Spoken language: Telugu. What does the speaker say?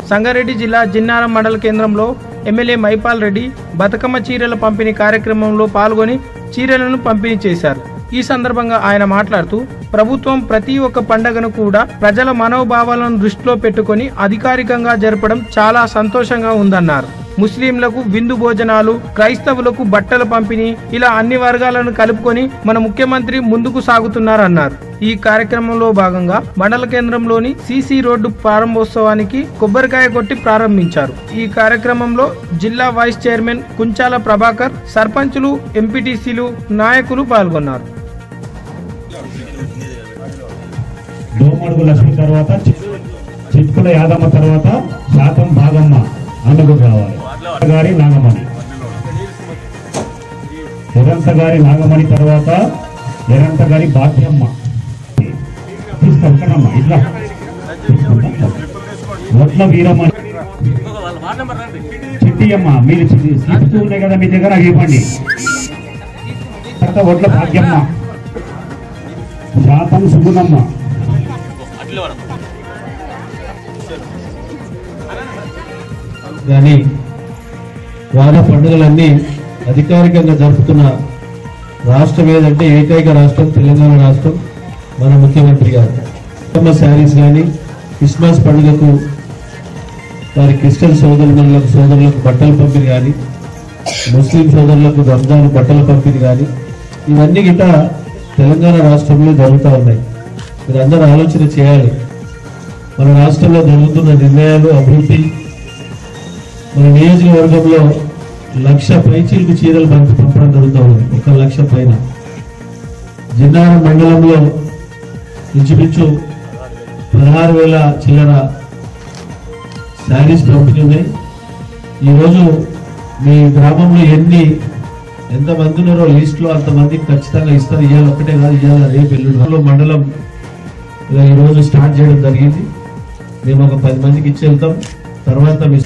సంగారెడ్డి జిల్లా జిన్నారం మండల కేంద్రంలో ఎమ్మెల్యే మైపాల్ రెడ్డి బతుకమ్మ చీరల పంపిణీ కార్యక్రమంలో పాల్గొని చీరలను పంపిణీ చేశారు ఈ సందర్భంగా ఆయన మాట్లాడుతూ ప్రభుత్వం ప్రతి ఒక్క పండగను కూడా ప్రజల మనోభావాలను దృష్టిలో పెట్టుకొని అధికారికంగా జరపడం చాలా సంతోషంగా ఉందన్నారు ముస్లింలకు విందు భోజనాలు క్రైస్తవులకు బట్టల పంపిణీ ఇలా అన్ని వర్గాలను కలుపుకొని మన ముఖ్యమంత్రి ముందుకు సాగుతున్నారన్నారు ఈ కార్యక్రమంలో భాగంగా మండల కేంద్రంలోని సీసీ రోడ్డు ప్రారంభోత్సవానికి కొబ్బరికాయ కొట్టి ప్రారంభించారు ఈ కార్యక్రమంలో జిల్లా వైస్ చైర్మన్ కుంచాల ప్రభాకర్ సర్పంచులు ఎంపీటీసీలు నాయకులు పాల్గొన్నారు దోమడుగు లక్ష్మి తర్వాత చి- చిత్కుల యాదమ్మ తర్వాత శాతం భాగమ్మ అందుకు రావాలి గారి నాగమణి ఎరంత గారి నాగమణి తర్వాత ఎరంత గారి భాగ్యమ్మ తీసుకొస్తానమ్మ ఇట్లా ఒట్ల వీరమ్మ చిట్టి అమ్మ మీరు చి- సీట్స్ ఉన్నాయి కదా మీ దగ్గర అవి ఇవ్వండి తర్వాత ఒట్ల భాగ్యమ్మ శాతం సుగుణమ్మ కానీ వార పండుగలన్నీ అధికారికంగా జరుపుతున్న రాష్ట్రం ఏదంటే ఏకైక రాష్ట్రం తెలంగాణ రాష్ట్రం మన ముఖ్యమంత్రి గారు క్రిస్మస్ శారీస్ కానీ క్రిస్మస్ పండుగకు వారి క్రిస్టియన్ సోదరులకు సోదరులకు బట్టల పంపిణీ కానీ ముస్లిం సోదరులకు రంజాన్ బట్టల పంపిణీ కానీ ఇవన్నీ గిట్ట తెలంగాణ రాష్ట్రంలో జరుగుతూ ఉన్నాయి మీరందరూ ఆలోచన చేయాలి మన రాష్ట్రంలో జరుగుతున్న నిర్ణయాలు అభివృద్ధి మన నియోజకవర్గంలో లక్ష పైచీలకు చీరలు పంపి పంపడం జరుగుతూ ఉంది ఒక లక్ష పైన జిన్నారం మండలంలో ఇంచుమించు పదహారు వేల చిల్లర శారీస్ పంపిణీ ఉన్నాయి ఈరోజు మీ గ్రామంలో ఎన్ని ఎంతమంది ఉన్నారో లిస్టులో అంతమందికి ఖచ్చితంగా ఇస్తారు ఇవాళ ఒక్కటే కాదు ఇవాళ రేపు ఎల్లుండి మండలం ఇలా ఈరోజు స్టార్ట్ చేయడం జరిగింది మేము ఒక పది మందికి ఇచ్చి వెళ్తాం తర్వాత మీ